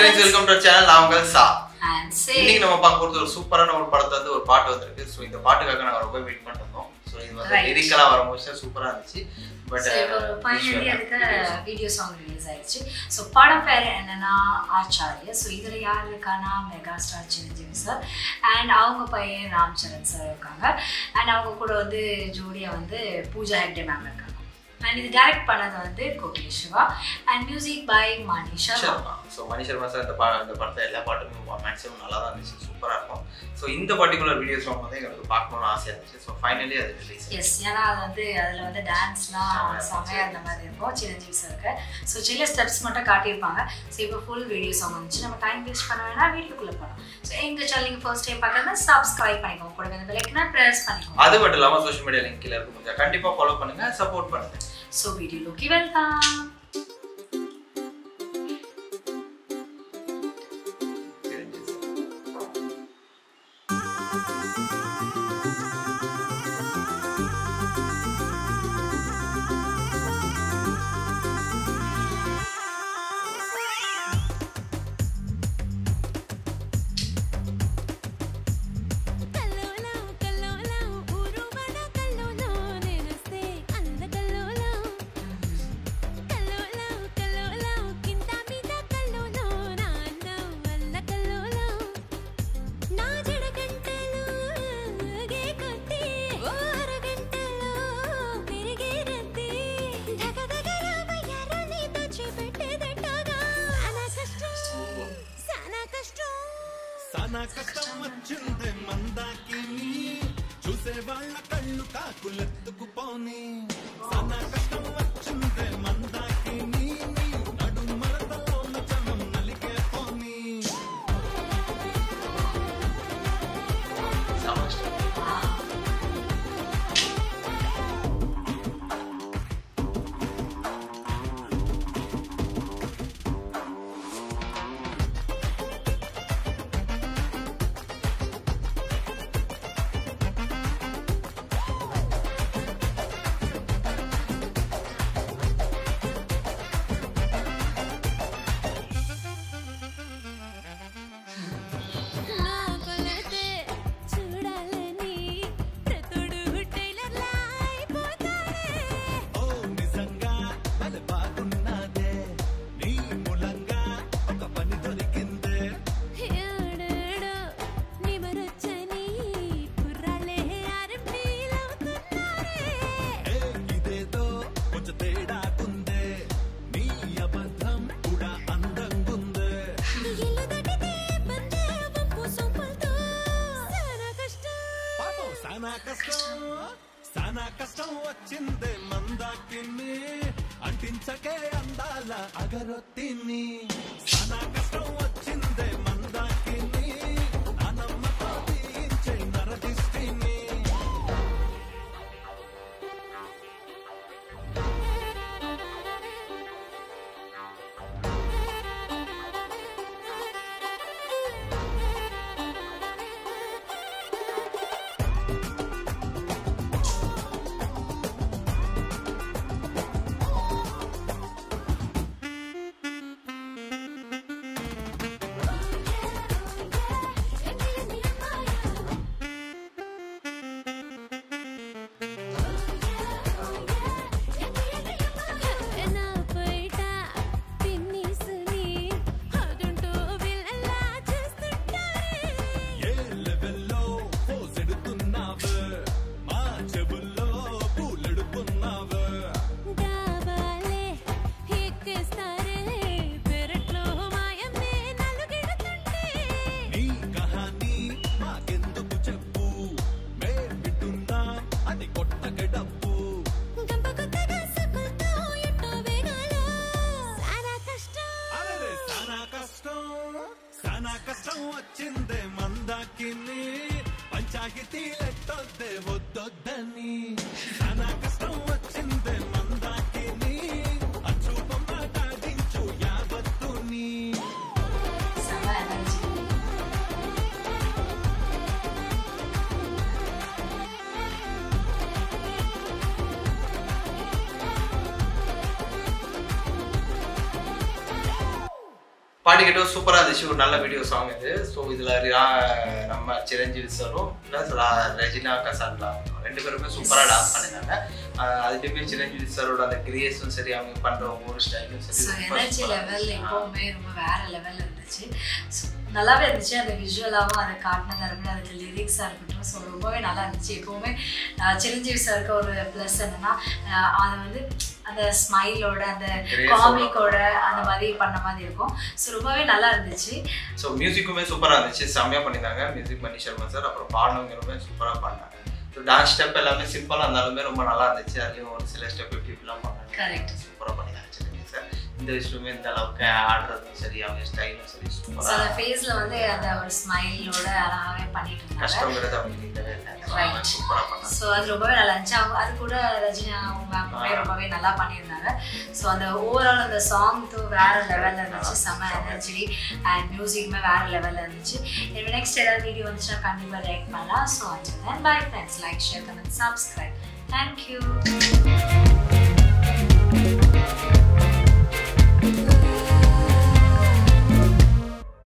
Friends welcome to channel நான் உங்கள் சா And say, இன்னைக்கு நம்ம பார்க்க போறது ஒரு சூப்பரான ஒரு படத்துல வந்து ஒரு பாட்டு வந்திருக்கு ஸோ இந்த பாட்டுக்காக நாங்க ரொம்ப வெயிட் பண்ணிட்டு இருந்தோம் ஸோ இது வந்து Right. லிரிக்கலா வரும்போது சூப்பரா இருந்துச்சு பட் so இப்போ finally அதுக்கு வீடியோ சாங் ரிலீஸ் ஆயிடுச்சு ஸோ படம் பேர் என்னன்னா ஆச்சாரிய ஸோ இதில் யார் இருக்கானா mega star Chiranjeevi sir and அவங்க பையன் ராம் சரண் சார் இருக்காங்க அண்ட் அவங்க கூட வந்து ஜோடியாக வந்து பூஜா ஹெக்டே மேம் இருக்காங்க அண்ட் இது டைரக்ட் பண்ணது வந்து Kokila Siva and music by Mani Sharma Sharma so Mani Sharma sir இந்த பா இந்த படத்தை எல்லா பாட்டுமே மேக்ஸிமம் நல்லா தான் இருந்துச்சு சூப்பராக இருக்கும் ஸோ இந்த பர்டிகுலர் வீடியோ சாங் வந்து எங்களுக்கு பார்க்கணும்னு ஆசையாக இருந்துச்சு ஸோ ஃபைனலி அது ரிலீஸ் எஸ் ஏன்னா அது வந்து அதில் வந்து டான்ஸ்லாம் செமையா செமையாக இருந்த மாதிரி இருக்கும் சிரஞ்சீவி சாருக்கு ஸோ சில ஸ்டெப்ஸ் மட்டும் காட்டியிருப்பாங்க ஸோ இப்போ ஃபுல் வீடியோ சாங் வந்துச்சு நம்ம டைம் வேஸ்ட் பண்ண வேணாம் வீட்டுக்குள்ளே போகலாம் ஸோ எங்கள் சேனல் நீங்கள் ஃபர்ஸ்ட் டைம் பார்க்கறதா சப்ஸ்கிரைப் பண்ணிக்கோங்க கூட வந்து பெல்லைக்கனா ப்ரெஸ் பண்ணிக்கோங்க அது மட்டும் இல்லாமல் சோஷியல் மீடியா லிங்க் கீழே இருக்கும் கொஞ்சம் கண்டிப்பாக ஃபாலோ பண்ணுங்க சப்போர்ட் பண்ணுங்க ஸோ வீடியோలోకి వెళ్దాం சிரஞ்சீவி sir. కల్లోలం కల్లోలం ఊరువన కల్లోలం నేనొస్తే అంద కల్లోలం కల్లోలం కల్లోలం కింద మీద కల్లోలం నా అందం వల్ల కల్లోలం నా జడగంటలు గే కొట్టి ఓ అరగంటలో పెరిగే రద్దీ ధగ ధగ రామయ్యారో నీతో చూపెట్టేదట్టగా సానా కష్టం సానా కష్టం సానా కష్టం వచ్చింది మందాకిని చూసే వాళ్ళ కళ్ళు కాకులెత్తుకుపోని సానా కష్టం వచ్చింది మందాకిని నడు మరతలో జనం నలిగే పోని செம step. నా కొలతే చూడాలని ప్రతుడు టైలర్లా అయిపోతానే ఓ నిజంగా భలే బాగున్నదే నీ మూలంగా ఒక పని దొరికిందే ఏడేడో నిమరొచ్చని పుర్రాలే ఆర్మీలవుతున్నారే ఏ ఇదేదో కొంచెం తేడాకుందే నీ అబద్ధం కూడా అందంగుందే ఇల్లు దాటితే బందే వంపు సొంపులతో సానా కష్టం పాపం సానా కష్టం సానా కష్టం వచ్చిందే మందాకిని అంటించకే అందాల అగరొత్తిని సానా కష్టం వచ్చిందే మందాకిని నానమ్మతో తీయించే నరదిష్టిని ఆ பாடிக்கிட்டோம் சூப்பராக இருந்துச்சு ஒரு நல்ல வீடியோ சாங் இது ஸோ இதில் நம்ம சிரஞ்சீவி சாரும் ப்ளஸ் ரெஜினா கசான்லா ரெண்டு பேருமே சூப்பராக டான்ஸ் பண்ணியிருந்தாங்க ஆஹ் அதுலேயுமே சிரஞ்சீவி சாரோட அந்த கிரியேஷனும் சரி அவங்க பண்ணுற ஒவ்வொரு ஸ்டைலும் சரி ஸோ ரொம்ப எனர்ஜி super ஆ லெவல் இருந்துச்சு. எப்போவுமே ரொம்ப வேற லெவலில் இருந்துச்சு ஸோ நல்லாவே இருந்துச்சு அந்த விஷுவலாகவும் அதை காட்டினதாக இருக்கட்டும் அதுக்கு லிரிக்ஸாக இருக்கட்டும் ஸோ ரொம்பவே நல்லா இருந்துச்சு எப்போவுமே ஆஹ் சிரஞ்சீவி சாருக்கு ஒரு ப்ளஸ் என்னன்னா ஆஹ் அது வந்து அந்த ஸ்மைலோட அந்த Grace-ஓட. காமிக்கோட அந்த மாதிரி பண்ண மாதிரி இருக்கும் ஸோ ரொம்பவே நல்லா இருந்துச்சு ஸோ மியூசிக்குமே சூப்பராக இருந்துச்சு செம்மையாக பண்ணியிருந்தாங்க மியூசிக் மணி சர்மா சார் அப்புறம் பாடணுங்கிறமே சூப்பராக பண்ணாங்க ஸோ டான்ஸ் ஸ்டெப் எல்லாமே சிம்பிளாக இருந்தாலுமே ரொம்ப நல்லா இருந்துச்சு அதுலேயும் ஒரு சில ஸ்டெப் இப்படி இப்படிலாம் பண்ணாங்க Correct. சூப்பராக பண்ணியிருந்தாங்க சிரஞ்சீவி சார் இந்த விஷயமே இந்த அளவுக்கு ஆடுறதும் சரி அவங்க ஸ்டைலும் சரி ஸோ அந்த சூப்பராக ஃபேஸில் வந்து அந்த ஒரு ஸ்மைலோட அழகாகவே பண்ணிட்டு இருந்தாங்க கஷ்டங்கிறது அவங்களுக்கு இல்லவே இல்லை Right. சூப்பராக பண்ணாங்க ஸோ அது ரொம்பவே நல்லா இருந்துச்சு அவங்க அது கூட ரஜினி மேமுமே ரொம்பவே நல்லா பண்ணியிருந்தாங்க ஸோ அந்த ஓவரால் அந்த சாங் தூ வேற லெவலில் இருந்துச்சு செம்ம எனர்ஜி அண்ட் மியூசிக்குமே வேற லெவலில் இருந்துச்சு எனவே நெக்ஸ்ட் ஏதாவது வீடியோ வந்துச்சுன்னா கண்டிப்பாக ரியாக்ட் பண்ணலாம் so and bye friends like share comment subscribe thank you